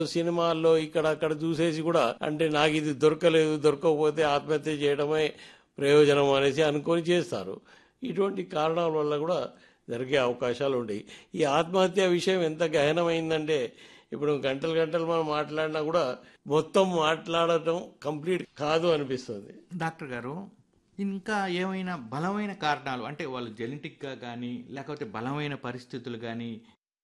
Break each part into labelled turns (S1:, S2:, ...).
S1: సినిమాల్లో ఇక్కడ అక్కడ చూసేసి కూడా అంటే నాకు ఇది దొరకలేదు దొరకకపోతే ఆత్మహత్య చేయడమే ప్రయోజనం అనేసి అనుకొని చేస్తారు ఇటువంటి కారణాల వల్ల కూడా జరిగే అవకాశాలు ఉంటాయి ఈ ఆత్మహత్య విషయం ఎంత గహనమైందంటే ఇప్పుడు గంటలు గంటలు మనం మాట్లాడినా కూడా మొత్తం మాట్లాడటం కంప్లీట్ కాదు అనిపిస్తుంది
S2: డాక్టర్ గారు ఇంకా ఏమైనా బలమైన కారణాలు అంటే వాళ్ళు జెనెటిక్గా కానీ లేకపోతే బలమైన పరిస్థితులు కానీ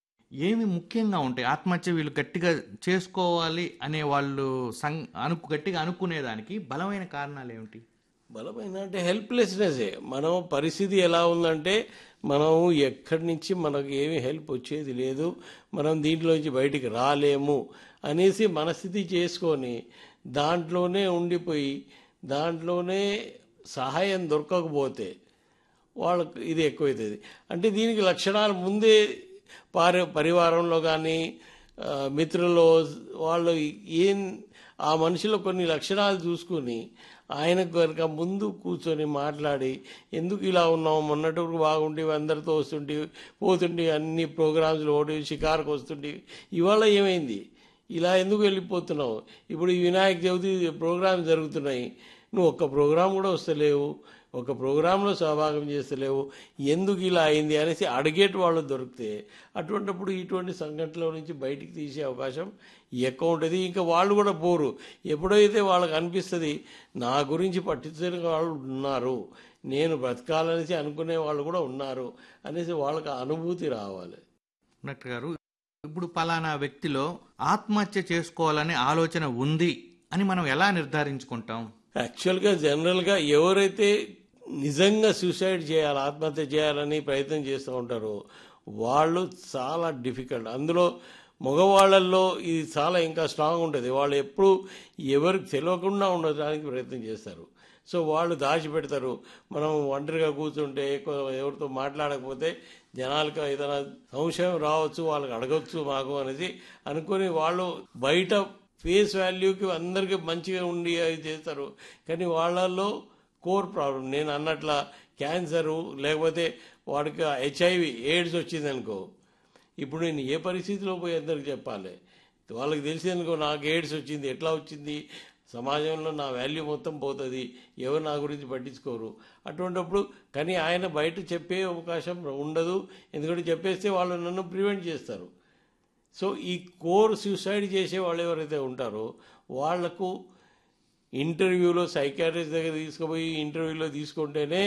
S2: ఏమి ముఖ్యంగా ఉంటాయి ఆత్మహత్య వీళ్ళు గట్టిగా చేసుకోవాలి అనే వాళ్ళు సం అను గట్టిగా అనుకునేదానికి బలమైన కారణాలు ఏమిటి
S1: బలమైన అంటే హెల్ప్లెస్నెసే మనం పరిస్థితి ఎలా ఉందంటే మనం ఎక్కడి నుంచి మనకు ఏమి హెల్ప్ వచ్చేది లేదు మనం దీంట్లోంచి బయటికి రాలేము అనేసి మనస్థితి చేసుకొని దాంట్లోనే ఉండిపోయి దాంట్లోనే సహాయం దొరకకపోతే వాళ్ళకు ఇది ఎక్కువైతుంది అంటే దీనికి లక్షణాలు ముందే పారి పరివారంలో కానీ ఆ, మిత్రుల్లో వాళ్ళు ఏం ఆ మనిషిలో కొన్ని లక్షణాలు చూసుకుని ఆయనకు కనుక ముందు కూర్చొని మాట్లాడి ఎందుకు ఇలా ఉన్నావు మొన్నటి వరకు బాగుండి అందరితో వస్తుంటే పోతుంటే అన్ని ప్రోగ్రామ్స్లో ఓడి షికారుకు వస్తుంటే ఇవాళ ఏమైంది ఇలా ఎందుకు వెళ్ళిపోతున్నావు ఇప్పుడు ఈ వినాయక చవితి ప్రోగ్రామ్ జరుగుతున్నాయి నువ్వు ఒక్క ప్రోగ్రాం కూడా వస్తలేవు ఒక ప్రోగ్రాంలో సహభాగం చేస్తలేవు ఎందుకు ఇలా అయింది అనేసి అడిగేటి వాళ్ళు దొరికితే అటువంటిప్పుడు ఇటువంటి సంఘటనల నుంచి బయటికి తీసే అవకాశం ఎక్కువ ఉంటుంది ఇంకా వాళ్ళు కూడా పోరు ఎప్పుడైతే వాళ్ళకి అనిపిస్తుంది నా గురించి పట్టించుకునే వాళ్ళు ఉన్నారు నేను బ్రతకాలనేసి అనుకునే వాళ్ళు కూడా ఉన్నారు అనేసి వాళ్ళకి ఆ అనుభూతి రావాలి
S2: డాక్టర్ గారు ఇప్పుడు పలానా వ్యక్తిలో ఆత్మహత్య చేసుకోవాలనే ఆలోచన ఉంది అని మనం ఎలా నిర్ధారించుకుంటాం
S1: యాక్చువల్గా జనరల్గా ఎవరైతే నిజంగా సూసైడ్ చేయాలి ఆత్మహత్య చేయాలని ప్రయత్నం చేస్తూ ఉంటారో వాళ్ళు చాలా డిఫికల్ట్ అందులో మగవాళ్ళల్లో ఇది చాలా ఇంకా స్ట్రాంగ్ ఉంటుంది వాళ్ళు ఎప్పుడు ఎవరికి తెలియకుండా ఉండడానికి ప్రయత్నం చేస్తారు సో వాళ్ళు దాచిపెడతారు మనం ఒంటరిగా కూర్చుంటే ఎక్కువ ఎవరితో మాట్లాడకపోతే జనాలకు ఏదైనా సంశయం రావచ్చు వాళ్ళకి అడగచ్చు మాకు అనేది అనుకొని వాళ్ళు బయట ఫేస్ వాల్యూకి అందరికీ మంచిగా ఉండి అది చేస్తారు కానీ వాళ్ళల్లో కోర్ ప్రాబ్లం నేను అన్నట్ల క్యాన్సరు లేకపోతే వాడికి హెచ్ఐవి ఎయిడ్స్ వచ్చింది అనుకో ఇప్పుడు నేను ఏ పరిస్థితిలో పోయి అందరికి చెప్పాలి వాళ్ళకి తెలిసి అనుకో నాకు ఎయిడ్స్ వచ్చింది ఎట్లా వచ్చింది సమాజంలో నా వాల్యూ మొత్తం పోతుంది ఎవరు నా గురించి పట్టించుకోరు అటువంటిప్పుడు కానీ ఆయన బయట చెప్పే అవకాశం ఉండదు ఎందుకంటే చెప్పేస్తే వాళ్ళు నన్ను ప్రివెంట్ చేస్తారు సో ఈ కోర్ సూసైడ్ చేసే వాళ్ళు ఎవరైతే ఉంటారో వాళ్లకు ఇంటర్వ్యూలో సైకాట్రిస్ట్ దగ్గర తీసుకుపోయి ఇంటర్వ్యూలో తీసుకుంటేనే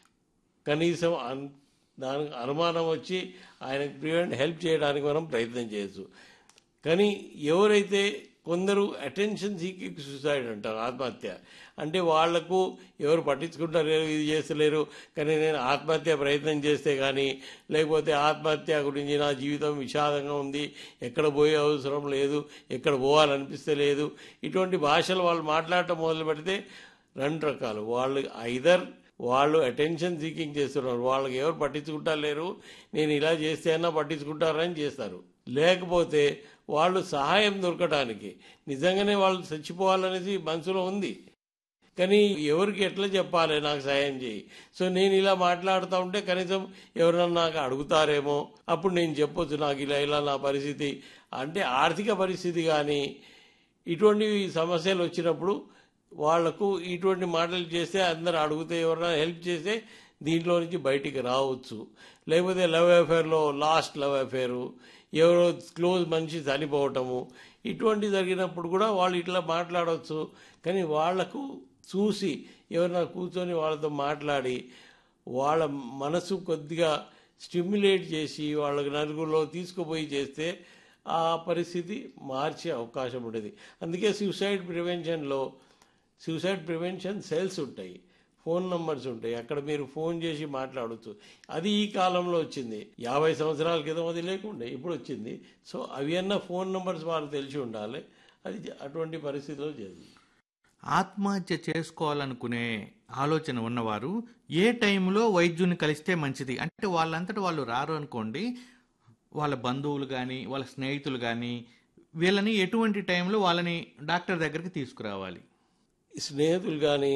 S1: కనీసం అన్ దానికి అనుమానం వచ్చి ఆయనకు ప్రివెంట్ హెల్ప్ చేయడానికి మనం ప్రయత్నం చేయొచ్చు కానీ ఎవరైతే కొందరు అటెన్షన్ సీకింగ్ సూసైడ్ అంటారు ఆత్మహత్య అంటే వాళ్లకు ఎవరు పట్టించుకుంటారు ఇది చేస్తలేరు కానీ నేను ఆత్మహత్య ప్రయత్నం చేస్తే కానీ లేకపోతే ఆత్మహత్య గురించి నా జీవితం విషాదంగా ఉంది ఎక్కడ పోయే అవసరం లేదు ఎక్కడ పోవాలనిపిస్తే లేదు ఇటువంటి భాషలు వాళ్ళు మాట్లాడటం మొదలు పెడితే రెండు రకాలు వాళ్ళు ఐదర్ వాళ్ళు అటెన్షన్ సీకింగ్ చేస్తున్నారు వాళ్ళకి ఎవరు పట్టించుకుంటారు లేరు నేను ఇలా చేస్తే అన్నా పట్టించుకుంటారని చేస్తారు లేకపోతే వాళ్ళు సహాయం దొరకడానికి నిజంగానే వాళ్ళు చచ్చిపోవాలనేది మనసులో ఉంది కానీ ఎవరికి ఎట్లా చెప్పాలి నాకు సహాయం చేయి సో నేను ఇలా మాట్లాడుతూ ఉంటే కనీసం ఎవరన్నా నాకు అడుగుతారేమో అప్పుడు నేను చెప్పొచ్చు నాకు ఇలా ఇలా నా పరిస్థితి అంటే ఆర్థిక పరిస్థితి కానీ ఇటువంటి సమస్యలు వచ్చినప్పుడు వాళ్లకు ఇటువంటి మాటలు చేస్తే అందరు అడిగితే ఎవరైనా హెల్ప్ చేస్తే దీంట్లో నుంచి బయటికి రావచ్చు లేకపోతే లవ్ అఫేర్లో లాస్ట్ లవ్ అఫేరు ఎవరో క్లోజ్ మనిషి చనిపోవటము ఇటువంటి జరిగినప్పుడు కూడా వాళ్ళు ఇట్లా మాట్లాడవచ్చు కానీ వాళ్లకు చూసి ఎవరైనా కూర్చొని వాళ్ళతో మాట్లాడి వాళ్ళ మనసు కొద్దిగా స్టిమ్యులేట్ చేసి వాళ్ళకి నలుగురిలో తీసుకుపోయి చేస్తే ఆ పరిస్థితి మార్చే అవకాశం ఉంటుంది అందుకే సూసైడ్ ప్రివెన్షన్లో సూసైడ్ ప్రివెన్షన్ సెల్స్ ఉంటాయి ఫోన్ నంబర్స్ ఉంటాయి అక్కడ మీరు ఫోన్ చేసి మాట్లాడవచ్చు అది ఈ కాలంలో వచ్చింది యాభై సంవత్సరాల క్రితం అది లేకుండే ఇప్పుడు వచ్చింది సో అవి అన్న ఫోన్ నంబర్స్ వాళ్ళకి తెలిసి ఉండాలి అది అటువంటి పరిస్థితిలో జరిగింది
S2: ఆత్మహత్య చేసుకోవాలనుకునే ఆలోచన ఉన్నవారు ఏ టైంలో వైద్యుని కలిస్తే మంచిది అంటే వాళ్ళంతటా వాళ్ళు రారు అనుకోండి వాళ్ళ బంధువులు కానీ వాళ్ళ స్నేహితులు కానీ వీళ్ళని ఎటువంటి టైంలో వాళ్ళని డాక్టర్ దగ్గరికి తీసుకురావాలి
S1: స్నేహితులు కానీ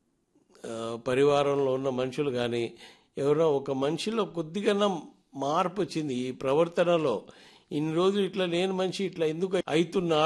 S1: పరివారంలో ఉన్న మనుషులు కానీ ఎవరైనా ఒక మనిషిలో కొద్దిగా మార్పు వచ్చింది ఈ ప్రవర్తనలో ఇన్ని రోజులు ఇట్లా లేని మనిషి ఇట్లా ఎందుకు అవుతున్నా